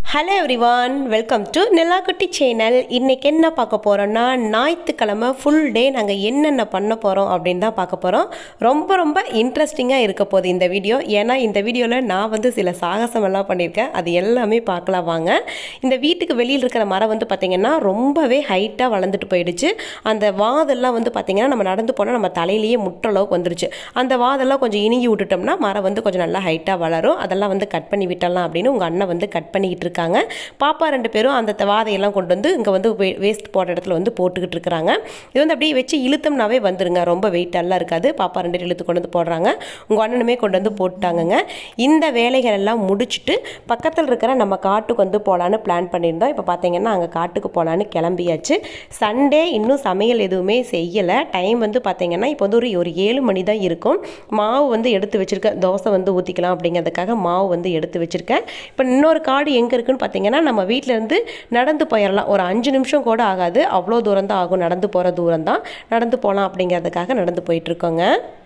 hello everyone welcome to Nilakutti channel இன்றைக்கி என்ன பார்க்க போகிறோன்னா ஞாயிற்றுக்கிழமை ஃபுல் டே நாங்கள் என்னென்ன பண்ண போகிறோம் அப்படின்னு தான் பார்க்க போகிறோம் ரொம்ப ரொம்ப இன்ட்ரெஸ்டிங்காக இருக்க போகுது இந்த வீடியோ ஏன்னா இந்த வீடியோவில் நான் வந்து சில சாகசம் எல்லாம் பண்ணியிருக்கேன் அது எல்லாமே பார்க்கலாம் வாங்க இந்த வீட்டுக்கு வெளியில் இருக்கிற மரம் வந்து பார்த்திங்கன்னா ரொம்பவே ஹைட்டாக வளர்ந்துட்டு போயிடுச்சு அந்த வாதெல்லாம் வந்து பார்த்திங்கன்னா நம்ம நடந்து போனால் நம்ம தலையிலேயே முட்டுற அளவுக்கு வந்துருச்சு அந்த வாதெல்லாம் கொஞ்சம் இணுங்கி விட்டுட்டோம்னா மரம் வந்து கொஞ்சம் நல்லா ஹைட்டாக வளரும் அதெல்லாம் வந்து கட் பண்ணி விட்டலாம் அப்படின்னு உங்கள் அண்ணன் வந்து கட் பண்ணிக்கிட்டு இருக்காங்க பாப்பா ரெண்டு பேரும் அந்த த- வாதையெல்லாம் கொண்டு வந்து இங்கே வந்து வேஸ்ட் போட்ட இடத்துல வந்து போட்டுக்கிட்டு இருக்கிறாங்க இது வந்து அப்படியே வச்சு இழுத்தோம்னாவே வந்துருங்க ரொம்ப வெயிட்டெல்லாம் இருக்காது பாப்பா ரெண்டு பேரும் இழுத்து கொண்டு வந்து போடுறாங்க உங்கள் அண்ணனுமே கொண்டு வந்து போட்டாங்கங்க இந்த வேலைகள் எல்லாம் முடிச்சுட்டு பக்கத்தில் இருக்கிற நம்ம காட்டுக்கு வந்து போகலான்னு பிளான் பண்ணியிருந்தோம் இப்போ பார்த்தீங்கன்னா அங்கே காட்டுக்கு போகலான்னு கிளம்பியாச்சு சண்டே இன்னும் சமையல் எதுவுமே செய்யலை டைம் வந்து பார்த்தீங்கன்னா இப்போ வந்து ஒரு ஒரு ஏழு மணி தான் இருக்கும் மாவு வந்து எடுத்து வச்சுருக்கேன் தோசை வந்து ஊற்றிக்கலாம் அப்படிங்கிறதுக்காக மாவு வந்து எடுத்து வச்சுருக்கேன் இப்போ இன்னொரு காடு எங்கே இருக்குன்னு பார்த்தீங்கன்னா நம்ம வீட்டிலேருந்து நடந்து போயிடலாம் ஒரு அஞ்சு நிமிஷம் கூட ஆகாது அவ்வளோ தூரம் தான் ஆகும் நடந்து போகிற தூரம் தான் நடந்து போகலாம் அப்படிங்கிறதுக்காக நடந்து போயிட்டுருக்கோங்க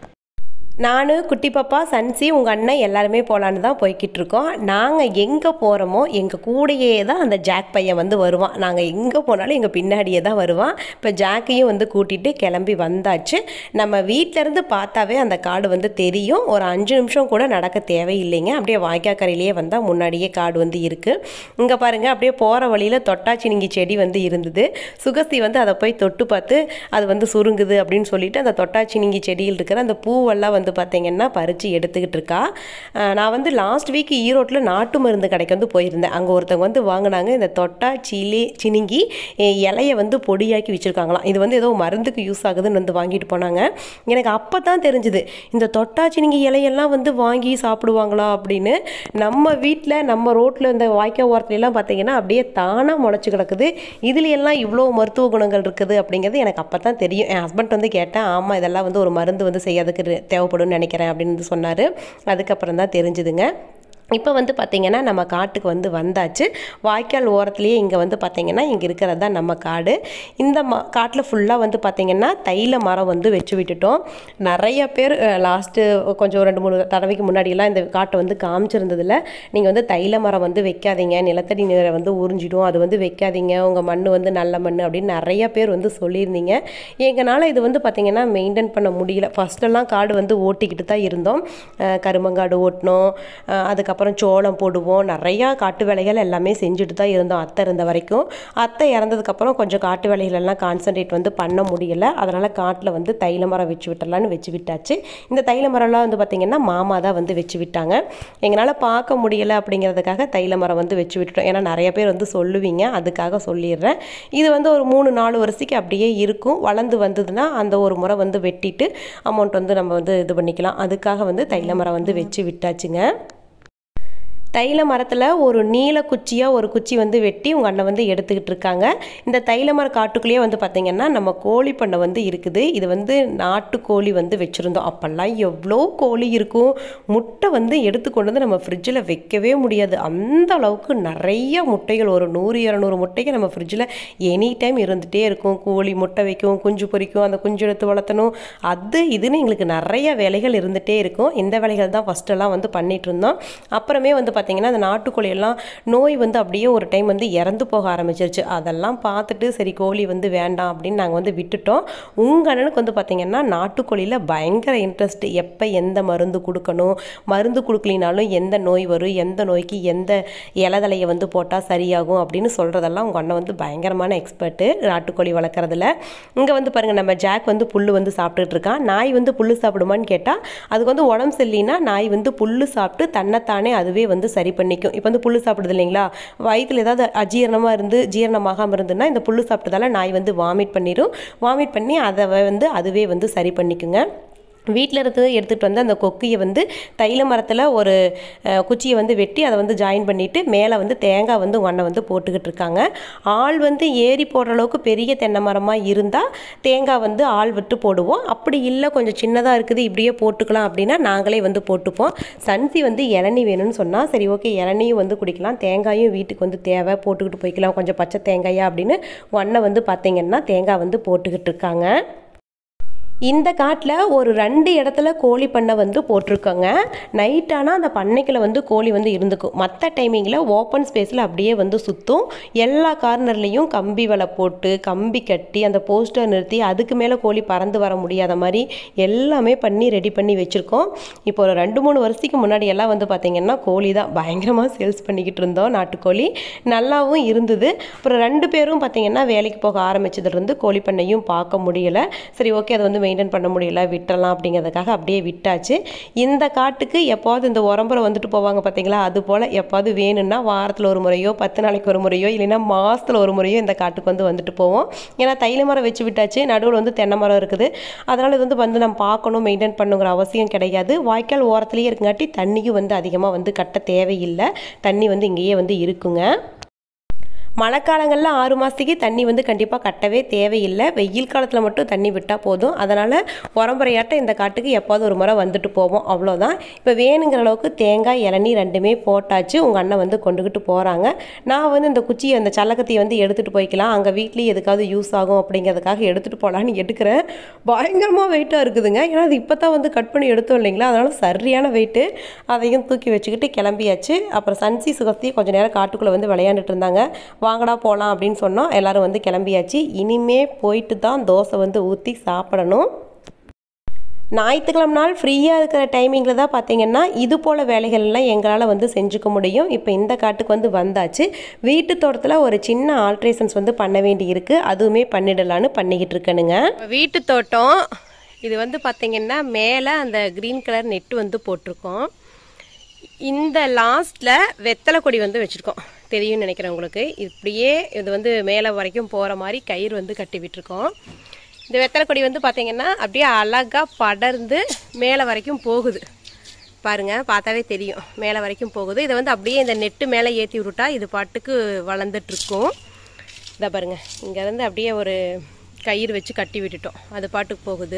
நான் குட்டி பாப்பா சன்சி உங்கள் அண்ணன் எல்லாருமே போகலான்னு தான் போய்கிட்டு இருக்கோம் நாங்கள் எங்கே போகிறோமோ எங்கள் கூடயே தான் அந்த ஜாக் பையன் வந்து வருவான் நாங்கள் எங்கே போனாலும் எங்கள் பின்னாடியே தான் வருவான் இப்போ ஜாக்கையும் வந்து கூட்டிகிட்டு கிளம்பி வந்தாச்சு நம்ம வீட்டிலேருந்து பார்த்தாவே அந்த காடு வந்து தெரியும் ஒரு அஞ்சு நிமிஷம் கூட நடக்க தேவையில்லைங்க அப்படியே வாய்க்காக்கரையிலேயே வந்தால் முன்னாடியே காடு வந்து இருக்குது இங்கே பாருங்கள் அப்படியே போகிற வழியில் தொட்டாச்சினிங்கி செடி வந்து இருந்தது சுகஸ்தி வந்து அதை போய் தொட்டு பார்த்து அது வந்து சுருங்குது அப்படின்னு சொல்லிட்டு அந்த தொட்டாச்சினிங்கி செடியில் இருக்கிற அந்த பூவெல்லாம் வந்து பார்த்தீங்கன்னா பறித்து எடுத்துக்கிட்டு இருக்கா அஹ் நான் வந்து லாஸ்ட் வீக் ஈரோட்டில் நாட்டு மருந்து கடைக்கு வந்து போயிருந்தேன் அங்கே ஒருத்தவங்க வந்து வாங்கினாங்க இந்த தொட்டா சிலி சினிங்கி அஹ் இலைய வந்து பொடியாக்கி வச்சுருக்காங்களாம் இது வந்து ஏதோ மருந்துக்கு யூஸ் ஆகுதுன்னு வந்து வாங்கிட்டு போனாங்க எனக்கு அப்போ தான் தெரிஞ்சுது இந்த தொட்டா சினிங்கி இலையெல்லாம் வந்து வாங்கி சாப்பிடுவாங்களா அப்படின்னு நம்ம வீட்டில் நம்ம ரோட்டில் இந்த வாய்க்கால் ஓரத்துல எல்லாம் பார்த்தீங்கன்னா அப்படியே தானாக முளைச்சி கிடக்குது இதுல எல்லாம் இவ்வளோ மருத்துவ குணங்கள் இருக்குது அப்படிங்கிறது எனக்கு அப்போ தான் தெரியும் என் ஹஸ்பண்ட் வந்து கேட்டேன் ஆமாம் இதெல்லாம் வந்து ஒரு மருந்து வந்து செய்யறதுக்கு ரெ- தேவைப்படும்னு நினைக்கிறேன் அப்படின்னு வந்து சொன்னார் அதுக்கப்புறம் தான் தெரிஞ்சுதுங்க இப்போ வந்து பார்த்திங்கன்னா நம்ம காட்டுக்கு வந்து வந்தாச்சு வாய்க்கால் ஓரத்துலேயே இங்கே வந்து பார்த்திங்கன்னா இங்கே இருக்கிறது தான் நம்ம காடு இந்த ம காட்டில் ஃபுல்லாக வந்து பார்த்திங்கன்னா தைல மரம் வந்து வச்சு விட்டுட்டோம் நிறைய பேர் லாஸ்ட்டு கொஞ்சம் ரெண்டு மூணு தடவைக்கு முன்னாடியெல்லாம் இந்த காட்டை வந்து காமிச்சிருந்ததில் நீங்கள் வந்து தைல மரம் வந்து வைக்காதீங்க நிலத்தடி நீரை வந்து உறிஞ்சிடும் அது வந்து வைக்காதீங்க உங்கள் மண் வந்து நல்ல மண் அப்படின்னு நிறைய பேர் வந்து சொல்லியிருந்தீங்க எங்களால் இது வந்து பார்த்திங்கன்னா மெயின்டைன் பண்ண முடியல ஃபஸ்ட்டெல்லாம் காடு வந்து ஓட்டிக்கிட்டு தான் இருந்தோம் அஹ் கருமங்காடு ஓட்டினோம் அஹ் அதுக்கப்புறம் சோளம் போடுவோம் நிறையா காட்டு வேலைகள் எல்லாமே செஞ்சுட்டு தான் இருந்தோம் அத்தை இருந்த வரைக்கும் அத்தை இறந்ததுக்கப்புறம் கொஞ்சம் காட்டு வேலைகள் எல்லாம் கான்சன்ட்ரேட் வந்து பண்ண முடியல அதனால் காட்டில் வந்து தைல மரம் வச்சு விட்டுறலான்னு வச்சு விட்டாச்சு இந்த தைல மரம்லாம் வந்து பார்த்திங்கன்னா மாமா தான் வந்து வச்சு விட்டாங்க எங்களால் பார்க்க முடியல அப்படிங்கிறதுக்காக தைல மரம் வந்து வச்சு விட்டுட்டோம் ஏன்னா நிறைய பேர் வந்து சொல்லுவீங்க அதுக்காக சொல்லிடுறேன் இது வந்து ஒரு மூணு நாலு வருஷத்துக்கு அப்படியே இருக்கும் வளர்ந்து வந்ததுன்னா அந்த ஒரு முறை வந்து வெட்டிட்டு அமௌண்ட் வந்து நம்ம வந்து இது பண்ணிக்கலாம் அதுக்காக வந்து தைல மரம் வந்து வச்சு விட்டாச்சுங்க தைல மரத்தில் ஒரு நீல குச்சியாக ஒரு குச்சி வந்து வெட்டி உங்கள் அண்ணன் வந்து எடுத்துக்கிட்டு இருக்காங்க இந்த தைல மர காட்டுக்குள்ளேயே வந்து பார்த்திங்கன்னா நம்ம கோழி பண்ணை வந்து இருக்குது இது வந்து நாட்டுக்கோழி வந்து வச்சுருந்தோம் அப்போல்லாம் எவ்வளோ கோழி இருக்கும் முட்டை வந்து எடுத்து கொண்டு வந்து நம்ம ஃப்ரிட்ஜில் வைக்கவே முடியாது அந்த அளவுக்கு நிறைய முட்டைகள் ஒரு நூறு இரநூறு முட்டைகள் நம்ம ஃப்ரிட்ஜில் எனி டைம் இருந்துகிட்டே இருக்கும் கோழி முட்டை வைக்கும் குஞ்சு பொரிக்கும் அந்த குஞ்சு எடுத்து வளர்த்தணும் அது இதுன்னு எங்களுக்கு நிறைய வேலைகள் இருந்துகிட்டே இருக்கும் இந்த வேலைகள் தான் ஃபஸ்ட்டெல்லாம் வந்து பண்ணிட்டு இருந்தோம் அப்புறமே வந்து பார்த்திங்கன்னா அந்த நாட்டுக்கோழி எல்லாம் நோய் வந்து அப்படியே ஒரு டைம் வந்து இறந்து போக ஆரம்பிச்சிருச்சு அதெல்லாம் பார்த்துட்டு சரி கோழி வந்து வேண்டாம் அப்படின்னு நாங்கள் வந்து விட்டுட்டோம் உங்கள் அண்ணனுக்கு வந்து பார்த்திங்கன்னா நாட்டுக்கோழியில் பயங்கர இன்ட்ரெஸ்ட் எப்போ எந்த மருந்து கொடுக்கணும் மருந்து கொடுக்கலினாலும் எந்த நோய் வரும் எந்த நோய்க்கு எந்த இலதலையை வந்து போட்டால் சரியாகும் அப்படின்னு சொல்கிறதெல்லாம் உங்கள் அண்ணன் வந்து பயங்கரமான எக்ஸ்பர்ட்டு நாட்டுக்கோழி வளர்க்குறதுல இங்கே வந்து பாருங்கள் நம்ம ஜாக் வந்து புல் வந்து சாப்பிட்டுட்டு இருக்கான் நாய் வந்து புல் சாப்பிடுமான்னு கேட்டால் அதுக்கு வந்து உடம்பு சரியில்லைன்னா நாய் வந்து புல் சாப்பிட்டு தன்னைத்தானே அதுவே வந்து சரி பண்ணிக்கும் இப்போ வந்து புல் சாப்பிடுது இல்லைங்களா வயிற்றில் ஏதாவது அஜீரணமாக இருந்து ஜீரணமாகாமல் இருந்துன்னா இந்த புல் சாப்பிட்டதால நாய் வந்து வாமிட் பண்ணிடும் வாமிட் பண்ணி அதை வந்து அதுவே வந்து சரி பண்ணிக்குங்க வீட்டில் இருந்து எடுத்துகிட்டு வந்து அந்த கொக்கியை வந்து தைல மரத்தில் ஒரு அஹ், குச்சியை வந்து வெட்டி அதை வந்து ஜாயின் பண்ணிவிட்டு மேலே வந்து தேங்காய் வந்து ஒன்றை வந்து போட்டுக்கிட்டு இருக்காங்க ஆள் வந்து ஏறி போடுற அளவுக்கு பெரிய தென்னை மரமாக இருந்தால் தேங்காய் வந்து ஆள் விட்டு போடுவோம் அப்படி இல்லை கொஞ்சம் சின்னதாக இருக்குது இப்படியே போட்டுக்கலாம் அப்படின்னா நாங்களே வந்து போட்டுப்போம் சன்சி வந்து இளநி வேணும்னு சொன்னால் சரி ஓகே இளநியும் வந்து குடிக்கலாம் தேங்காயும் வீட்டுக்கு வந்து தேவை போட்டுக்கிட்டு போய்க்கலாம் கொஞ்சம் பச்சை தேங்காயா அப்படின்னு ஒன்றை வந்து பார்த்தீங்கன்னா தேங்காய் வந்து போட்டுக்கிட்டு இருக்காங்க இந்த காட்டில் ஒரு ரெண்டு இடத்துல கோழி பண்ணை வந்து போட்டிருக்கோங்க நைட் ஆனால் அந்த பண்ணைக்குள்ள வந்து கோழி வந்து இருந்துக்கும் மற்ற டைமிங்கில் ஓப்பன் ஸ்பேஸில் அப்படியே வந்து சுற்றும் எல்லா கார்னர்லேயும் கம்பி வலை போட்டு கம்பி கட்டி அந்த போஸ்டர் நிறுத்தி அதுக்கு மேலே கோழி பறந்து வர முடியாத மாதிரி எல்லாமே பண்ணி ரெடி பண்ணி வச்சுருக்கோம் இப்போ ஒரு ரெண்டு மூணு வருஷத்துக்கு முன்னாடி எல்லாம் வந்து பார்த்திங்கன்னா கோழி தான் பயங்கரமாக சேல்ஸ் பண்ணிக்கிட்டு இருந்தோம் நாட்டுக்கோழி நல்லாவும் இருந்தது அப்புறம் ரெண்டு பேரும் பார்த்திங்கன்னா வேலைக்கு போக ஆரம்பிச்சதுலேருந்து கோழி பண்ணையும் பார்க்க முடியல சரி ஓகே அது வந்து மெயின்டைன் பண்ண முடியல விட்டுறலாம் அப்படிங்கிறதுக்காக அப்படியே விட்டாச்சு இந்த காட்டுக்கு எப்போது இந்த உரம்புரை வந்துட்டு போவாங்க பார்த்தீங்களா அது போல் எப்போது வேணும்னா வாரத்தில் ஒரு முறையோ பத்து நாளைக்கு ஒரு முறையோ இல்லைன்னா மாதத்தில் ஒரு முறையோ இந்த காட்டுக்கு வந்து வந்துட்டு போவோம் ஏன்னா தைல மரம் வச்சு விட்டாச்சு நடுவில் வந்து தென்னை மரம் இருக்குது அதனால் இது வந்து வந்து நம்ம பார்க்கணும் மெயின்டைன் பண்ணுங்கிற அவசியம் கிடையாது வாய்க்கால் ஓரத்துலேயே இருக்குங்காட்டி தண்ணியும் வந்து அதிகமாக வந்து கட்ட தேவையில்லை தண்ணி வந்து இங்கேயே வந்து இருக்குங்க மழைக்காலங்களில் ஆறு மாதத்துக்கு தண்ணி வந்து கண்டிப்பாக கட்டவே தேவையில்லை வெயில் காலத்தில் மட்டும் தண்ணி விட்டால் போதும் அதனால் உரம்புறையாட்ட இந்த காட்டுக்கு எப்போது ஒரு முறை வந்துட்டு போவோம் அவ்வளோதான் இப்போ வேணுங்கிற அளவுக்கு தேங்காய் இளநீ ரெண்டுமே போட்டாச்சு உங்கள் அண்ணன் வந்து கொண்டுக்கிட்டு போகிறாங்க நான் வந்து இந்த குச்சியை அந்த சல்லக்கத்தையை வந்து எடுத்துகிட்டு போய்க்கலாம் அங்கே வீட்லேயும் எதுக்காவது யூஸ் ஆகும் அப்படிங்கிறதுக்காக எடுத்துகிட்டு போகலான்னு எடுக்கிறேன் பயங்கரமாக வெயிட்டாக இருக்குதுங்க ஏன்னா அது இப்போ தான் வந்து கட் பண்ணி எடுத்தோம் இல்லைங்களா அதனால் சரியான வெயிட்டு அதையும் தூக்கி வச்சுக்கிட்டு கிளம்பியாச்சு அப்புறம் சன்சி சுகஸ்தி கொஞ்சம் நேரம் காட்டுக்குள்ளே வந்து விளையாண்டுட்டு இருந்தாங்க வாங்கடா போகலாம் அப்படின்னு சொன்னோம் எல்லாரும் வந்து கிளம்பியாச்சு இனிமே போயிட்டு தான் தோசை வந்து ஊற்றி சாப்பிடணும் ஞாயிற்றுக்கிழமை நாள் ஃப்ரீயாக இருக்கிற டைமிங்கில் தான் பார்த்தீங்கன்னா இது போல் வேலைகள்லாம் எங்களால் வந்து செஞ்சுக்க முடியும் இப்போ இந்த காட்டுக்கு வந்து வந்தாச்சு வீட்டு தோட்டத்தில் ஒரு சின்ன ஆல்ட்ரேஷன்ஸ் வந்து பண்ண வேண்டி இருக்குது அதுவுமே பண்ணிடலான்னு பண்ணிக்கிட்டு இருக்கணுங்க வீட்டு தோட்டம் இது வந்து பார்த்தீங்கன்னா மேலே அந்த க்ரீன் கலர் நெட்டு வந்து போட்டிருக்கோம் இந்த லாஸ்ட்டில் வெத்தலை கொடி வந்து வச்சுருக்கோம் தெரியும்னு நினைக்கிறேன் உங்களுக்கு இப்படியே இது வந்து மேலே வரைக்கும் போகிற மாதிரி கயிறு வந்து கட்டி விட்டுருக்கோம் இந்த வெத்தலை கொடி வந்து பார்த்தீங்கன்னா அப்படியே அழகாக படர்ந்து மேலே வரைக்கும் போகுது பாருங்க பார்த்தாவே தெரியும் மேலே வரைக்கும் போகுது இதை வந்து அப்படியே இந்த நெட்டு மேலே ஏற்றி விட்டுட்டா இது பாட்டுக்கு வளர்ந்துட்டு இருக்கும் இதை பாருங்க இங்கேருந்து அப்படியே ஒரு கயிறு வச்சு கட்டி விட்டுட்டோம் அது பாட்டுக்கு போகுது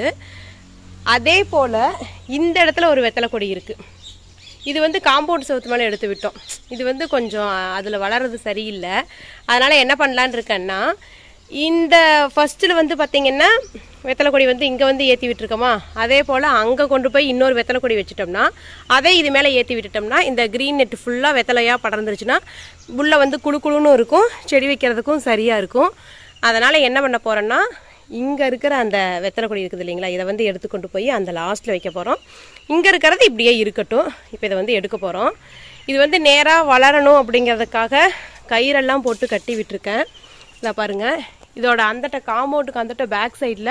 அதே போல் இந்த இடத்துல ஒரு வெத்தலை கொடி இருக்குது இது வந்து காம்பவுண்ட் சவுத்து மேலே எடுத்து விட்டோம் இது வந்து கொஞ்சம் அதில் வளர்றது சரியில்லை அதனால் என்ன பண்ணலான்னு இருக்கேன்னா இந்த ஃபஸ்ட்டில் வந்து பார்த்திங்கன்னா வெத்தலை கொடி வந்து இங்கே வந்து ஏற்றி விட்டுருக்கோமா அதே போல் அங்கே கொண்டு போய் இன்னொரு வெத்தலை கொடி வச்சுட்டோம்னா அதை இது மேலே ஏற்றி விட்டுட்டோம்னா இந்த க்ரீன் நெட் ஃபுல்லாக வெத்தலையாக படர்ந்துருச்சுன்னா உள்ளே வந்து குழு குழுன்னு இருக்கும் செடி வைக்கிறதுக்கும் சரியாக இருக்கும் அதனால் என்ன பண்ண போகிறேன்னா இங்கே இருக்கிற அந்த வெத்தலை கொடி இருக்குது இல்லைங்களா இதை வந்து எடுத்து கொண்டு போய் அந்த லாஸ்ட்டில் வைக்க போகிறோம் இங்கே இருக்கிறது இப்படியே இருக்கட்டும் இப்போ இதை வந்து எடுக்க போகிறோம் இது வந்து நேராக வளரணும் அப்படிங்கிறதுக்காக கயிறெல்லாம் போட்டு கட்டி விட்டுருக்கேன் இதை பாருங்கள் இதோட அந்தட்ட காம்பவுண்டுக்கு அந்தட்ட பேக் சைடில்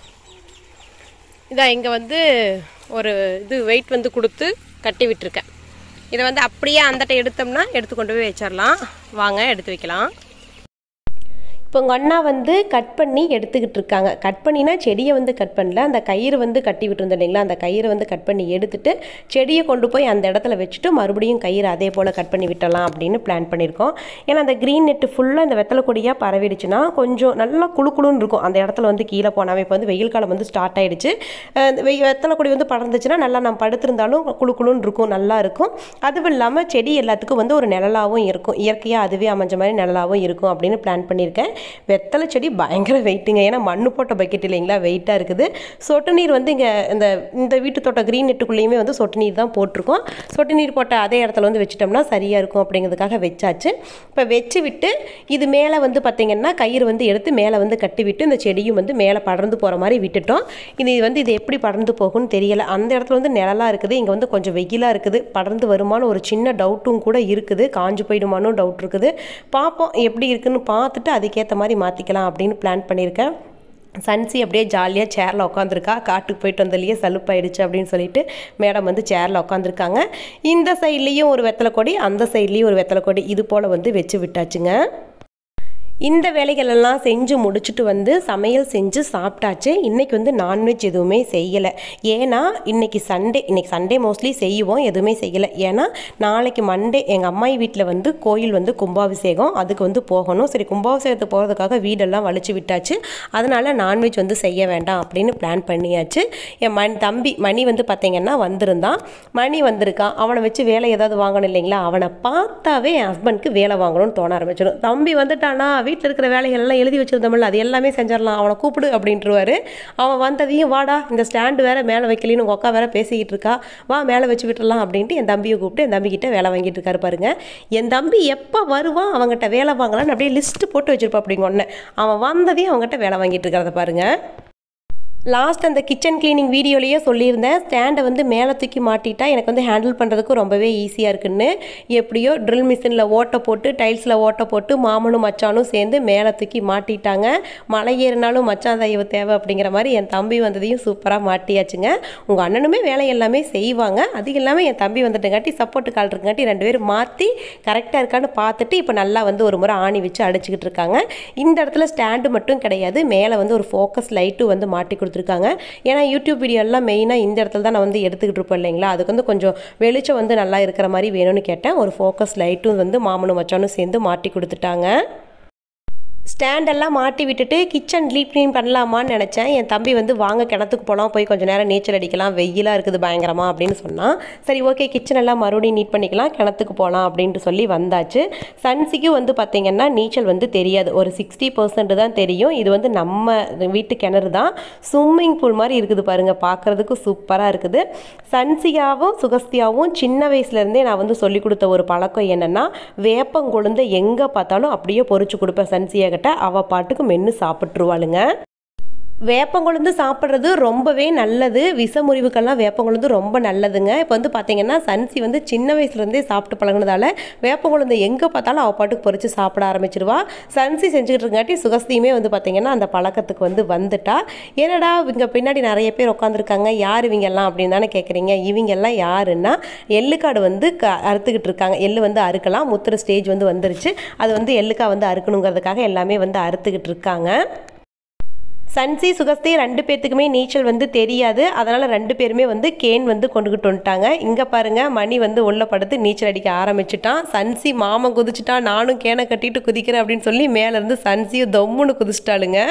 இதான் இங்கே வந்து ஒரு இது வெயிட் வந்து கொடுத்து கட்டி விட்டுருக்கேன் இதை வந்து அப்படியே அந்தட்ட எடுத்தோம்னா எடுத்து கொண்டு போய் வச்சிடலாம் வாங்க எடுத்து வைக்கலாம் இப்போ உங்கள் அண்ணா வந்து கட் பண்ணி எடுத்துக்கிட்டு இருக்காங்க கட் பண்ணினா செடியை வந்து கட் பண்ணல அந்த கயிறு வந்து கட்டி விட்டுருந்தோம் இல்லைங்களா அந்த கயிறை வந்து கட் பண்ணி எடுத்துட்டு செடியை கொண்டு போய் அந்த இடத்துல வச்சுட்டு மறுபடியும் கயிறு அதே போல் கட் பண்ணி விட்டலாம் அப்படின்னு பிளான் பண்ணியிருக்கோம் ஏன்னா அந்த க்ரீன் நெட்டு ஃபுல்லாக இந்த வெத்தலை கொடியாக பரவிடுச்சுன்னா கொஞ்சம் நல்லா குழு குழுன்னு இருக்கும் அந்த இடத்துல வந்து கீழே போனாவே இப்போ வந்து வெயில் காலம் வந்து ஸ்டார்ட் ஆயிடுச்சு அஹ் இந்த வெய் வெத்தலை கொடி வந்து படர்ந்துச்சுன்னா நல்லா நம்ம படுத்திருந்தாலும் குழு குழுன்னு இருக்கும் நல்லா இருக்கும் அதுவும் இல்லாமல் செடி எல்லாத்துக்கும் வந்து ஒரு நிழலாகவும் இருக்கும் இயற்கையாக அதுவே அமைஞ்ச மாதிரி நிழலாகவும் இருக்கும் அப்படின்னு பிளான் பண்ணியிருக்கேன் வெத்தலை செடி பயங்கர வெயிட்டுங்க ஏன்னா மண்ணு போட்ட பக்கெட் இல்லைங்களா வெயிட்டாக இருக்குது சொட்டு நீர் வந்து இங்கே இந்த இந்த வீட்டு தோட்ட க்ரீன் நெட்டுக்குள்ளேயுமே வந்து சொட்டு நீர் தான் போட்டிருக்கோம் சொட்டு நீர் போட்ட அதே இடத்துல வந்து வச்சிட்டோம்னா சரியாக இருக்கும் அப்படிங்கிறதுக்காக வச்சாச்சு இப்போ வச்சு விட்டு இது மேலே வந்து பார்த்திங்கன்னா கயிறு வந்து எடுத்து மேலே வந்து கட்டி விட்டு இந்த செடியும் வந்து மேலே படர்ந்து போகிற மாதிரி விட்டுட்டோம் இது வந்து இது எப்படி படர்ந்து போகும்னு தெரியல அந்த இடத்துல வந்து நிழலாக இருக்குது இங்கே வந்து கொஞ்சம் வெயிலாக இருக்குது படர்ந்து வருமானு ஒரு சின்ன டவுட்டும் கூட இருக்குது காஞ்சு போயிடுமானும் டவுட் இருக்குது பார்ப்போம் எப்படி இருக்குன்னு பார்த்துட்டு அதுக்கேற்ற மாதிரி மாற்றிக்கலாம் அப்படின்னு பிளான் பண்ணியிருக்கேன் சன்சி அப்படியே ஜாலியாக சேரில் உட்காந்துருக்கா காட்டுக்கு போயிட்டு வந்ததுலேயே சலுப்பாயிடுச்சு அப்படின்னு சொல்லிட்டு மேடம் வந்து சேரில் உட்காந்துருக்காங்க இந்த சைட்லேயும் ஒரு வெத்தலை கொடி அந்த சைட்லேயும் ஒரு வெத்தலை கொடி இது போல் வந்து வச்சு விட்டாச்சுங்க இந்த வேலைகள் எல்லாம் செஞ்சு முடிச்சுட்டு வந்து சமையல் செஞ்சு சாப்பிட்டாச்சு இன்றைக்கி வந்து நான்வெஜ் எதுவுமே செய்யலை ஏன்னா இன்றைக்கி சண்டே இன்றைக்கி சண்டே மோஸ்ட்லி செய்வோம் எதுவுமே செய்யலை ஏன்னா நாளைக்கு மண்டே எங்கள் அம்மாயி வீட்டில் வந்து கோயில் வந்து கும்பாபிஷேகம் அதுக்கு வந்து போகணும் சரி கும்பாபிஷேகத்துக்கு போகிறதுக்காக வீடெல்லாம் வலிச்சு விட்டாச்சு அதனால் நான்வெஜ் வந்து செய்ய வேண்டாம் அப்படின்னு பிளான் பண்ணியாச்சு என் மண் தம்பி மணி வந்து பார்த்திங்கன்னா வந்திருந்தான் மணி வந்திருக்கான் அவனை வச்சு வேலை ஏதாவது வாங்கணும் இல்லைங்களா அவனை பார்த்தாவே என் ஹஸ்பண்ட்க்கு வேலை வாங்கணும்னு தோண ஆரம்பிச்சிடும் தம்பி வந்துட்டானா வீட்டில் இருக்கிற வேலைகள் எல்லாம் எழுதி வச்சிருந்தோம்ல அது எல்லாமே செஞ்சிடலாம் அவனை கூப்பிடு அப்படின்ட்டுருவாரு அவன் வந்ததையும் வாடா இந்த ஸ்டாண்டு வேற மேலே வைக்கலின்னு உங்கள் அக்கா வேற பேசிக்கிட்டு இருக்கா வா மேலே வச்சு விட்டுறலாம் அப்படின்ட்டு என் தம்பியை கூப்பிட்டு என் தம்பிக்கிட்ட வேலை வாங்கிட்டு இருக்காரு பாருங்க என் தம்பி எப்போ வருவான் அவங்ககிட்ட வேலை வாங்கலாம்னு அப்படியே லிஸ்ட்டு போட்டு வச்சிருப்பா அப்படிங்க ஒன்று அவன் வந்ததையும் அவங்ககிட்ட வேலை வாங்கிட்டு இருக்கிறத பாருங்க லாஸ்ட் அந்த கிச்சன் க்ளீனிங் வீடியோலேயே சொல்லியிருந்தேன் ஸ்டாண்டை வந்து மேலே தூக்கி மாட்டிட்டா எனக்கு வந்து ஹேண்டில் பண்ணுறதுக்கு ரொம்பவே ஈஸியாக இருக்குன்னு எப்படியோ ட்ரில் மிஷினில் ஓட்டை போட்டு டைல்ஸில் ஓட்டை போட்டு மாமனும் மச்சானும் சேர்ந்து மேலே தூக்கி மாட்டிட்டாங்க மலை ஏறினாலும் மச்சான் தயவு தேவை அப்படிங்கிற மாதிரி என் தம்பி வந்ததையும் சூப்பராக மாட்டியாச்சுங்க உங்கள் அண்ணனுமே வேலை எல்லாமே செய்வாங்க அது இல்லாமல் என் தம்பி வந்துட்டுங்காட்டி சப்போர்ட்டு கால் இருக்குங்காட்டி ரெண்டு பேரும் மாற்றி கரெக்டாக இருக்கான்னு பார்த்துட்டு இப்போ நல்லா வந்து ஒரு முறை ஆணி வச்சு அடிச்சுக்கிட்டு இருக்காங்க இந்த இடத்துல ஸ்டாண்டு மட்டும் கிடையாது மேலே வந்து ஒரு ஃபோக்கஸ் லைட்டும் வந்து மாட்டி கொடுத்துருக்காங்க ஏன்னா யூடியூப் வீடியோ எல்லாம் மெயினாக இந்த இடத்துல தான் நான் வந்து எடுத்துக்கிட்டு இருப்பேன் இல்லைங்களா அதுக்கு வந்து கொஞ்சம் வெளிச்சம் வந்து நல்லா இருக்கிற மாதிரி வேணும்னு கேட்டேன் ஒரு ஃபோக்கஸ் லைட்டும் வந்து மாமனும் மச்சானும் சேர்ந்து மாட்டி கொடுத்துட்டாங்க ஸ்டாண்டெல்லாம் மாட்டி விட்டுட்டு கிச்சன் டீப் க்ளீன் பண்ணலாமான்னு நினச்சேன் என் தம்பி வந்து வாங்க கிணத்துக்கு போகலாம் போய் கொஞ்சம் நேரம் நீச்சல் அடிக்கலாம் வெயிலாக இருக்குது பயங்கரமா அப்படின்னு சொன்னான் சரி ஓகே கிச்சன் எல்லாம் மறுபடியும் நீட் பண்ணிக்கலாம் கிணத்துக்கு போகலாம் அப்படின்ட்டு சொல்லி வந்தாச்சு சன்சிக்கும் வந்து பார்த்திங்கன்னா நீச்சல் வந்து தெரியாது ஒரு சிக்ஸ்டி பர்சன்ட் தான் தெரியும் இது வந்து நம்ம வீட்டு கிணறு தான் ஸ்விம்மிங் பூல் மாதிரி இருக்குது பாருங்கள் பார்க்குறதுக்கு சூப்பராக இருக்குது சன்சியாவும் சுகஸ்தியாவும் சின்ன வயசுலேருந்தே நான் வந்து சொல்லி கொடுத்த ஒரு பழக்கம் என்னென்னா வேப்பங்கொழுந்தை எங்கே பார்த்தாலும் அப்படியே பொறிச்சு கொடுப்பேன் சன்சியா கிட்ட அவள் பாட்டுக்கு மென்று சாப்பிட்ருவாளுங்க வேப்பங்கொழுந்து சாப்பிட்றது ரொம்பவே நல்லது விஷமுறிவுக்கெல்லாம் வேப்பங்கொழுந்து ரொம்ப நல்லதுங்க இப்போ வந்து பார்த்தீங்கன்னா சன்சி வந்து சின்ன வயசுலேருந்தே சாப்பிட்டு பழகுனதால வேப்பங்கொழுந்து எங்கே பார்த்தாலும் அவள் பாட்டுக்கு பொறிச்சு சாப்பிட ஆரம்பிச்சிருவா சன்சி செஞ்சுக்கிட்டு இருக்காட்டி சுகஸ்தியுமே வந்து பார்த்தீங்கன்னா அந்த பழக்கத்துக்கு வந்து வந்துட்டா என்னடா இவங்க பின்னாடி நிறைய பேர் உட்காந்துருக்காங்க யார் இவங்க எல்லாம் அப்படின்னு தானே கேட்குறீங்க இவங்க எல்லாம் யாருன்னா எள்ளுக்காடு வந்து க அறுத்துக்கிட்டு இருக்காங்க எள்ளு வந்து அறுக்கலாம் முத்துற ஸ்டேஜ் வந்து வந்துருச்சு அது வந்து எள்ளுக்கா வந்து அறுக்கணுங்கிறதுக்காக எல்லாமே வந்து அறுத்துக்கிட்டு இருக்காங்க சன்சி சுகஸ்தி ரெண்டு பேர்த்துக்குமே நீச்சல் வந்து தெரியாது அதனால் ரெண்டு பேருமே வந்து கேன் வந்து கொண்டுகிட்டு வந்துட்டாங்க இங்கே பாருங்கள் மணி வந்து உள்ள படுத்து நீச்சல் அடிக்க ஆரம்பிச்சிட்டான் சன்சி மாமன் குதிச்சிட்டான் நானும் கேனை கட்டிட்டு குதிக்கிறேன் அப்படின்னு சொல்லி மேலேருந்து சன்சியும் தொம்முன்னு குதிச்சிட்டாளுங்க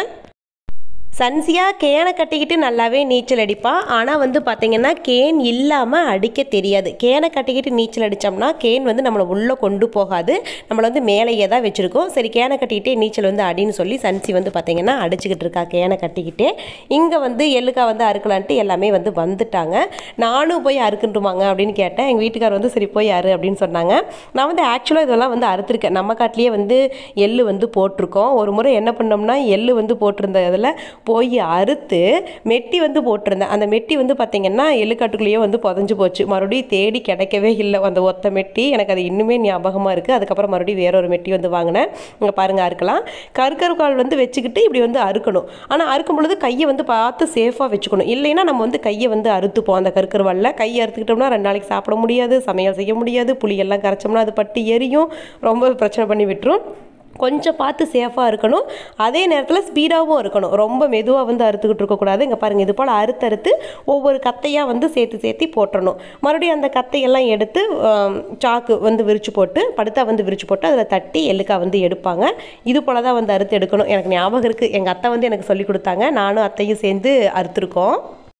சன்சியா கேனை கட்டிக்கிட்டு நல்லாவே நீச்சல் அடிப்பா ஆனால் வந்து பார்த்தீங்கன்னா கேன் இல்லாமல் அடிக்க தெரியாது கேனை கட்டிக்கிட்டு நீச்சல் அடித்தோம்னா கேன் வந்து நம்மளை உள்ளே கொண்டு போகாது நம்மளை வந்து மேலேயே தான் வச்சுருக்கோம் சரி கேனை கட்டிக்கிட்டே நீச்சல் வந்து அடின்னு சொல்லி சன்சி வந்து பார்த்தீங்கன்னா அடிச்சுக்கிட்டு இருக்கா கேனை கட்டிக்கிட்டே இங்கே வந்து எள்ளுக்கா வந்து அறுக்கலான்ட்டு எல்லாமே வந்து வந்துட்டாங்க நானும் போய் அறுக்குன்றுமாங்க அப்படின்னு கேட்டேன் எங்கள் வீட்டுக்கார் வந்து சரி போய் அறு அப்படின்னு சொன்னாங்க நான் வந்து ஆக்சுவலாக இதெல்லாம் வந்து அறுத்துருக்கேன் நம்ம காட்டிலேயே வந்து எள்ளு வந்து போட்டிருக்கோம் ஒரு முறை என்ன பண்ணோம்னா எள்ளு வந்து போட்டிருந்த இதில் போய் அறுத்து மெட்டி வந்து போட்டிருந்தேன் அந்த மெட்டி வந்து பார்த்திங்கன்னா எள்ளுக்காட்டுக்குள்ளேயே வந்து புதஞ்சு போச்சு மறுபடியும் தேடி கிடைக்கவே இல்லை அந்த ஒத்த மெட்டி எனக்கு அது இன்னுமே ஞாபகமாக இருக்குது அதுக்கப்புறம் மறுபடியும் வேற ஒரு மெட்டி வந்து வாங்கினேன் இங்கே பாருங்கள் அறுக்கலாம் கருக்கரு கால் வந்து வச்சுக்கிட்டு இப்படி வந்து அறுக்கணும் ஆனால் அறுக்கும் பொழுது கையை வந்து பார்த்து சேஃபாக வச்சுக்கணும் இல்லைன்னா நம்ம வந்து கையை வந்து அறுத்துப்போம் அந்த கருக்கருவாலில் கையை அறுத்துக்கிட்டோம்னா ரெண்டு நாளைக்கு சாப்பிட முடியாது சமையல் செய்ய முடியாது புளியெல்லாம் கரைச்சோம்னா அது பட்டு எரியும் ரொம்ப பிரச்சனை பண்ணி விட்டுரும் கொஞ்சம் பார்த்து சேஃபாக இருக்கணும் அதே நேரத்தில் ஸ்பீடாகவும் இருக்கணும் ரொம்ப மெதுவாக வந்து அறுத்துக்கிட்டு இருக்கக்கூடாது இங்கே பாருங்கள் இது போல் அறுத்து அறுத்து ஒவ்வொரு கத்தையாக வந்து சேர்த்து சேர்த்து போட்டுறணும் மறுபடியும் அந்த கத்தையெல்லாம் எடுத்து ஆம், சாக்கு வந்து விரிச்சு போட்டு படுத்தா வந்து விரிச்சு போட்டு அதில் தட்டி எள்ளுக்காய் வந்து எடுப்பாங்க இது போல் தான் வந்து அறுத்து எடுக்கணும் எனக்கு ஞாபகம் இருக்குது எங்கள் அத்தை வந்து எனக்கு சொல்லி கொடுத்தாங்க நானும் அத்தையும் சேர்ந்து அறுத்துருக்கோம்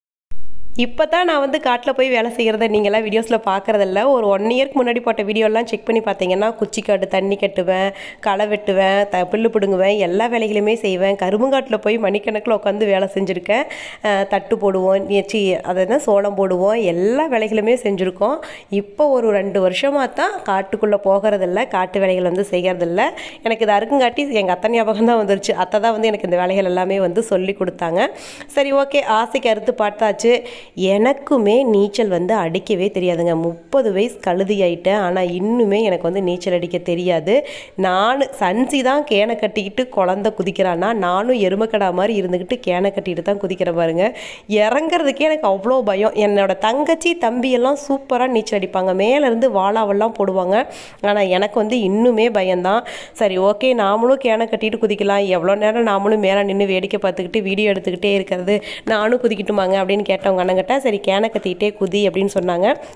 இப்போ தான் நான் வந்து காட்டில் போய் வேலை செய்கிறத நீங்களாம் வீடியோஸில் பார்க்குறதில்ல ஒரு ஒன் இயர்க்கு முன்னாடி போட்ட வீடியோலாம் செக் பண்ணி பார்த்தீங்கன்னா குச்சிக்காடு தண்ணி கட்டுவேன் களை வெட்டுவேன் த புல்லு பிடுங்குவேன் எல்லா வேலைகளுமே செய்வேன் கரும்புங்காட்டில் போய் மணிக்கணக்கில் உட்காந்து வேலை செஞ்சுருக்கேன் அஹ், தட்டு போடுவோம் சி அது என்ன சோளம் போடுவோம் எல்லா வேலைகளுமே செஞ்சுருக்கோம் இப்போ ஒரு ரெண்டு வருஷமாக தான் காட்டுக்குள்ளே போகிறதில்ல காட்டு வேலைகள் வந்து செய்கிறதில்ல எனக்கு இது அருக்குங்காட்டி எங்கள் அத்தை ஞாபகம் தான் வந்துருச்சு அத்தை தான் வந்து எனக்கு இந்த வேலைகள் எல்லாமே வந்து சொல்லி கொடுத்தாங்க சரி ஓகே ஆசைக்கு அறுத்து பார்த்தாச்சு எனக்குமே நீச்சல் வந்து அடிக்கவே தெரியாதுங்க முப்பது வயசு கழுதி ஆயிட்டேன் ஆனால் இன்னுமே எனக்கு வந்து நீச்சல் அடிக்க தெரியாது நான் சன்சி தான் கேனை கட்டிக்கிட்டு குழந்த குதிக்கிறான்னா நானும் எருமக்கடா மாதிரி இருந்துக்கிட்டு கேனை கட்டிட்டு தான் குதிக்கிற பாருங்க இறங்குறதுக்கே எனக்கு அவ்வளோ பயம் என்னோட தங்கச்சி தம்பி எல்லாம் சூப்பராக நீச்சல் அடிப்பாங்க மேலேருந்து வாளாவெல்லாம் போடுவாங்க ஆனால் எனக்கு வந்து இன்னுமே பயம்தான் சரி ஓகே நாமளும் கேனை கட்டிட்டு குதிக்கலாம் எவ்வளோ நேரம் நாமளும் மேலே நின்று வேடிக்கை பார்த்துக்கிட்டு வீடியோ எடுத்துக்கிட்டே இருக்கிறது நானும் குதிக்கட்டுமாங்க அப்படின்னு கேட்டவங்க அண்ணங்கிட்ட சரி கேனை கத்திக்கிட்டே குதி அப்படின்னு சொன்னாங்க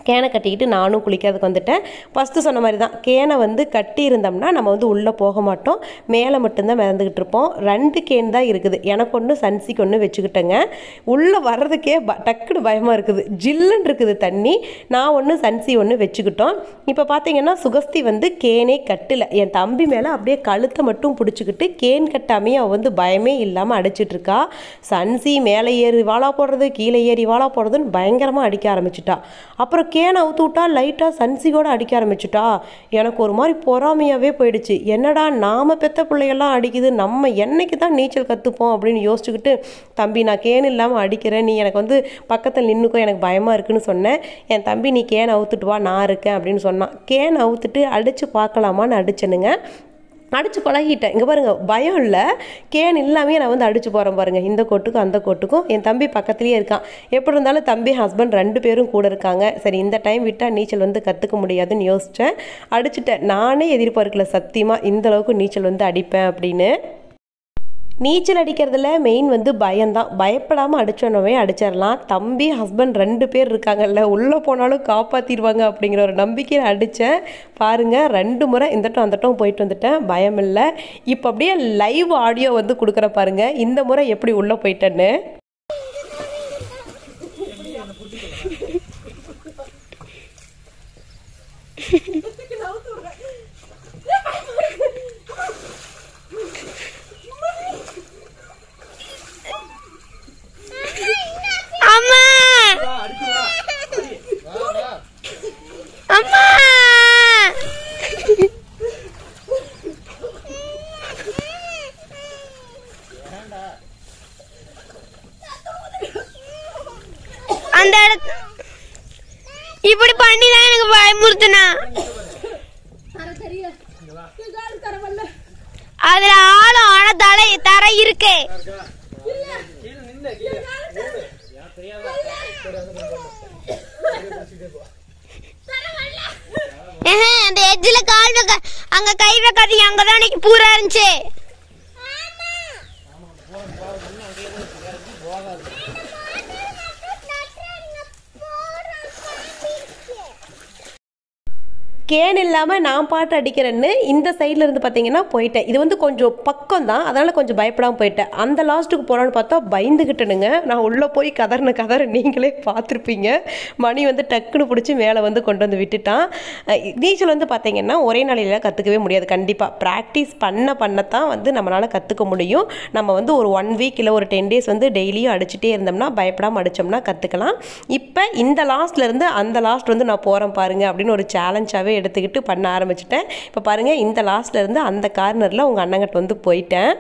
கேனை கட்டிக்கிட்டு நானும் குளிக்கிறதுக்கு வந்துட்டேன் ஃபஸ்ட்டு சொன்ன மாதிரி தான் கேனை வந்து கட்டி இருந்தோம்னா நம்ம வந்து உள்ளே போக மாட்டோம் மேலே மட்டும்தான் மிதந்துக்கிட்டு இருப்போம் ரெண்டு கேன் தான் இருக்குது எனக்கு ஒன்று சன்சிக்கு ஒன்று வச்சுக்கிட்டேங்க உள்ளே வர்றதுக்கே ப டக்குன்னு பயமாக இருக்குது ஜில்லுன்னு இருக்குது தண்ணி நான் ஒன்று சன்சி ஒன்று வச்சுக்கிட்டோம் இப்போ பார்த்தீங்கன்னா சுகஸ்தி வந்து கேனே கட்டல என் தம்பி மேலே அப்படியே கழுத்தை மட்டும் பிடிச்சிக்கிட்டு கேன் கட்டாமே அவள் வந்து பயமே இல்லாமல் அடிச்சிட்டு இருக்கா சன்சி மேலே ஏறி வாழா போடுறது கீழே ஏறி வாழா போடுறதுன்னு பயங்கரமாக அடிக்க ஆரம்பிச்சிட்டா அப்புறம் கேனை அவுத்து விட்டா லைட்டாக சன்சி கூட அடிக்க ஆரம்பிச்சிட்டா எனக்கு ஒரு மாதிரி பொறாமையாகவே போயிடுச்சு என்னடா நாம பெத்த பிள்ளையெல்லாம் அடிக்குது நம்ம என்னைக்கு தான் நீச்சல் கற்றுப்போம் அப்படின்னு யோசிச்சுக்கிட்டு தம்பி நான் கேன் இல்லாமல் அடிக்கிறேன் நீ எனக்கு வந்து பக்கத்தில் நின்றுக்கோ எனக்கு பயமாக இருக்குன்னு சொன்னேன் என் தம்பி நீ கேன் அவுத்துட்டு வா நான் இருக்கேன் அப்படின்னு சொன்னான் கேன் அவுத்துட்டு அடித்து பார்க்கலாமான்னு அடிச்சனுங்க அடித்து பழகிட்டேன் இங்கே பாருங்கள் பயம் இல்லை கேன் இல்லாமே நான் வந்து அடித்து போகிறேன் பாருங்கள் இந்த கோட்டுக்கும் அந்த கோட்டுக்கும் என் தம்பி பக்கத்துலேயே இருக்கான் எப்படி இருந்தாலும் தம்பி ஹஸ்பண்ட் ரெண்டு பேரும் கூட இருக்காங்க சரி இந்த டைம் விட்டால் நீச்சல் வந்து கற்றுக்க முடியாதுன்னு யோசித்தேன் அடிச்சுட்டேன் நானே எதிர்பார்க்கல சத்தியமாக இந்த அளவுக்கு நீச்சல் வந்து அடிப்பேன் அப்படின்னு நீச்சல் அடிக்கிறதுல மெயின் வந்து பயம்தான் பயப்படாமல் அடிச்சோன்னவே அடிச்சிடலாம் தம்பி ஹஸ்பண்ட் ரெண்டு பேர் இருக்காங்கல்ல உள்ளே போனாலும் காப்பாற்றிடுவாங்க அப்படிங்கிற ஒரு நம்பிக்கையில் அடித்தேன் பாருங்கள் ரெண்டு முறை இந்தட்டம் அந்தட்டம் போயிட்டு வந்துட்டேன் பயம் இல்லை இப்போ அப்படியே லைவ் ஆடியோ வந்து கொடுக்குற பாருங்க இந்த முறை எப்படி உள்ளே போயிட்டேன்னு அம்மா அம்மா அந்த இடத்து இப்படி பண்ணி தான் எனக்கு பயமுறுத்துனா அதுல ஆழம் ஆன தலை தர இருக்கு ஏஹே, அந்த எட்ஜில கால் வைக்க அங்க கை வைக்காதீங்க அங்கதான் அன்னைக்கு பூரா இருந்துச்சு கேன் இல்லாமல் நான் பாட்டு அடிக்கிறேன்னு இந்த சைடில் இருந்து பார்த்தீங்கன்னா போயிட்டேன் இது வந்து கொஞ்சம் பக்கம் தான் அதனால் கொஞ்சம் பயப்படாமல் போயிட்டேன் அந்த லாஸ்ட்டுக்கு போகலான்னு பார்த்தா பயந்துக்கிட்டேனுங்க நான் உள்ளே போய் கதறின கதற நீங்களே பார்த்துருப்பீங்க மணி வந்து டக்குன்னு பிடிச்சி மேலே வந்து கொண்டு வந்து விட்டுட்டான் அஹ் நீச்சல் வந்து பார்த்தீங்கன்னா ஒரே நாளையில் கற்றுக்கவே முடியாது கண்டிப்பாக ப்ராக்டிஸ் பண்ண பண்ணத்தான் வந்து நம்மளால் கற்றுக்க முடியும் நம்ம வந்து ஒரு ஒன் வீக் இல்லை ஒரு டென் டேஸ் வந்து டெய்லியும் அடிச்சுட்டே இருந்தோம்னா பயப்படாமல் அடித்தோம்னா கற்றுக்கலாம் இப்போ இந்த லாஸ்ட்லேருந்து அந்த லாஸ்ட் வந்து நான் போகிறேன் பாருங்க அப்படின்னு ஒரு சேலஞ்சாகவே எடுத்துக்கிட்டு பண்ண ஆரம்பிச்சிட்டேன் இப்போ பாருங்கள் இந்த லாஸ்ட்லேருந்து அந்த கார்னரில் உங்கள் அண்ணங்கிட்ட வந்து போயிட்டேன்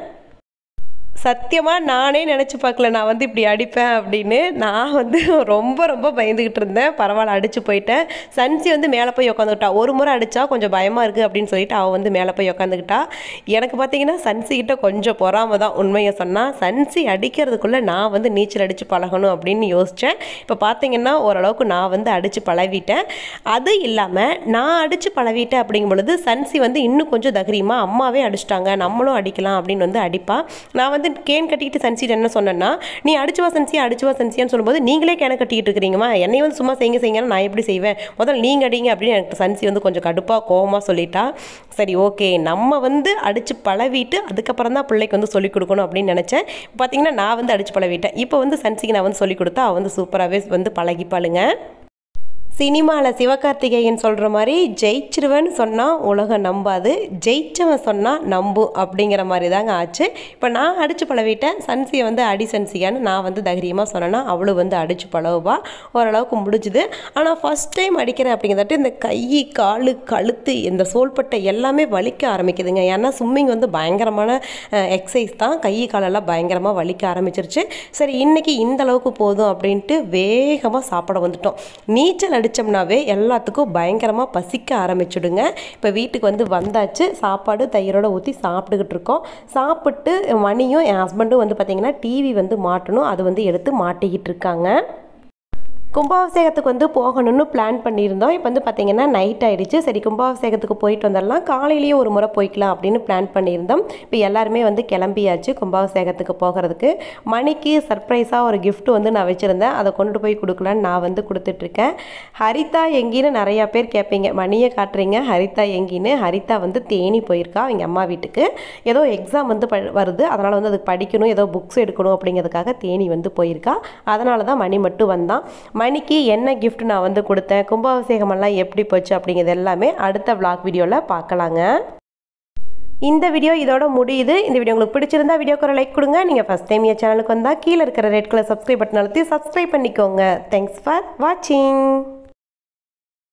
சத்தியமாக நானே நினச்சி பார்க்கல நான் வந்து இப்படி அடிப்பேன் அப்படின்னு நான் வந்து ரொம்ப ரொம்ப பயந்துக்கிட்டு இருந்தேன் பரவாயில்ல அடிச்சு போயிட்டேன் சன்சி வந்து மேலே போய் உட்காந்துக்கிட்டா ஒரு முறை அடித்தா கொஞ்சம் பயமாக இருக்குது அப்படின்னு சொல்லிட்டு அவள் வந்து மேலே போய் உட்காந்துக்கிட்டா எனக்கு பார்த்தீங்கன்னா சன்சி கிட்ட கொஞ்சம் பொறாம தான் உண்மையை சொன்னால் சன்சி அடிக்கிறதுக்குள்ளே நான் வந்து நீச்சல் அடித்து பழகணும் அப்படின்னு யோசித்தேன் இப்போ பார்த்தீங்கன்னா ஓரளவுக்கு நான் வந்து அடித்து பழகிட்டேன் அது இல்லாமல் நான் அடித்து பழகிட்டேன் அப்படிங்கும் பொழுது சன்சி வந்து இன்னும் கொஞ்சம் தைரியமாக அம்மாவே அடிச்சிட்டாங்க நம்மளும் அடிக்கலாம் அப்படின்னு வந்து அடிப்பா நான் வந்து கேன் கட்டிக்கிட்டு சன்சிட்டு என்ன சொன்னேன்னா நீ அடிச்சுவா சன்சியா அடிச்சுவா சன்சியான்னு சொல்லும்போது நீங்களே கேனை கட்டிக்கிட்டு இருக்கிறீங்கம்மா என்னை வந்து சும்மா செய்யுங்க செய்யுங்கன்னா நான் எப்படி செய்வேன் முதல்ல நீங்கள் அடிங்க அப்படின்னு எனக்கு சன்சி வந்து கொஞ்சம் கடுப்பாக கோவமாக சொல்லிட்டா சரி ஓகே நம்ம வந்து அடித்து பழவிட்டு அதுக்கப்புறம் தான் பிள்ளைக்கு வந்து சொல்லிக் கொடுக்கணும் அப்படின்னு நினச்சேன் பார்த்தீங்கன்னா நான் வந்து அடித்து பழவிட்டேன் இப்போ வந்து சன்சிக்கு நான் வந்து சொல்லிக் கொடுத்தா அவள் வந்து சூப்பராகவே வந்து பழகிப்பாளுங்க சினிமாவில் சிவகார்த்திகேயன் சொல்கிற மாதிரி ஜெயிச்சிருவேன்னு சொன்னால் உலகம் நம்பாது ஜெயிச்சவன் சொன்னால் நம்பும் அப்படிங்கிற மாதிரி தாங்க ஆச்சு இப்போ நான் அடித்து பழவிட்டேன் சன்சியை வந்து அடி சன்சியான்னு நான் வந்து தைரியமாக சொன்னேன்னா அவளும் வந்து அடித்து பழகுவா ஓரளவுக்கு முடிஞ்சுது ஆனால் ஃபஸ்ட் டைம் அடிக்கிறேன் அப்படிங்கிறதாட்டு இந்த கை கால் கழுத்து இந்த சோல்பட்டை எல்லாமே வலிக்க ஆரம்பிக்குதுங்க ஏன்னா ஸ்விம்மிங் வந்து பயங்கரமான எக்ஸசைஸ் தான் கை காலெல்லாம் பயங்கரமாக வலிக்க ஆரம்பிச்சிருச்சு சரி இன்னைக்கு இந்த அளவுக்கு போதும் அப்படின்ட்டு வேகமாக சாப்பிட வந்துட்டோம் நீச்சல் அடித்தோம்னாவே எல்லாத்துக்கும் பயங்கரமாக பசிக்க ஆரம்பிச்சுடுங்க இப்போ வீட்டுக்கு வந்து வந்தாச்சு சாப்பாடு தயிரோட ஊற்றி சாப்பிட்டுக்கிட்டு இருக்கோம் சாப்பிட்டு மணியும் என் ஹஸ்பண்டும் வந்து பார்த்திங்கன்னா டிவி வந்து மாட்டணும் அது வந்து எடுத்து மாட்டிக்கிட்டு இருக்காங்க கும்பாபிஷேகத்துக்கு வந்து போகணும்னு பிளான் பண்ணியிருந்தோம் இப்போ வந்து பார்த்தீங்கன்னா நைட் ஆயிடுச்சு சரி கும்பாபிஷேகத்துக்கு போயிட்டு வந்துடலாம் காலையிலேயே ஒரு முறை போய்க்கலாம் அப்படின்னு பிளான் பண்ணியிருந்தோம் இப்போ எல்லாருமே வந்து கிளம்பியாச்சு கும்பாபிஷேகத்துக்கு போகிறதுக்கு மணிக்கு சர்ப்ரைஸாக ஒரு gift வந்து நான் வச்சுருந்தேன் அதை கொண்டு போய் கொடுக்கலான்னு நான் வந்து கொடுத்துட்ருக்கேன் ஹரிதா எங்கின்னு நிறையா பேர் கேட்பீங்க மணியை காட்டுறீங்க ஹரிதா எங்கின்னு ஹரிதா வந்து தேனி போயிருக்கா அவங்க அம்மா வீட்டுக்கு ஏதோ எக்ஸாம் வந்து ப வருது அதனால் வந்து அதுக்கு படிக்கணும் ஏதோ புக்ஸ் எடுக்கணும் அப்படிங்கிறதுக்காக தேனி வந்து போயிருக்கா அதனால தான் மணி மட்டும் வந்தான் மணிக்கு என்ன gift நான் வந்து கொடுத்தேன் கும்பாபிஷேகமெல்லாம் எப்படி போச்சு அப்படிங்கிறது எல்லாமே அடுத்த vlog வீடியோவில் பார்க்கலாங்க இந்த வீடியோ இதோட முடியுது இந்த வீடியோ உங்களுக்கு பிடிச்சிருந்தா வீடியோக்கு ஒரு லைக் கொடுங்க நீங்கள் ஃபஸ்ட் டைம் என் சேனலுக்கு வந்தால் கீழே இருக்கிற ரெட் கலர் சப்ஸ்கிரைப் பட்டன் அழுத்தி சப்ஸ்கிரைப் பண்ணிக்கோங்க தேங்க்ஸ் ஃபார் வாட்சிங்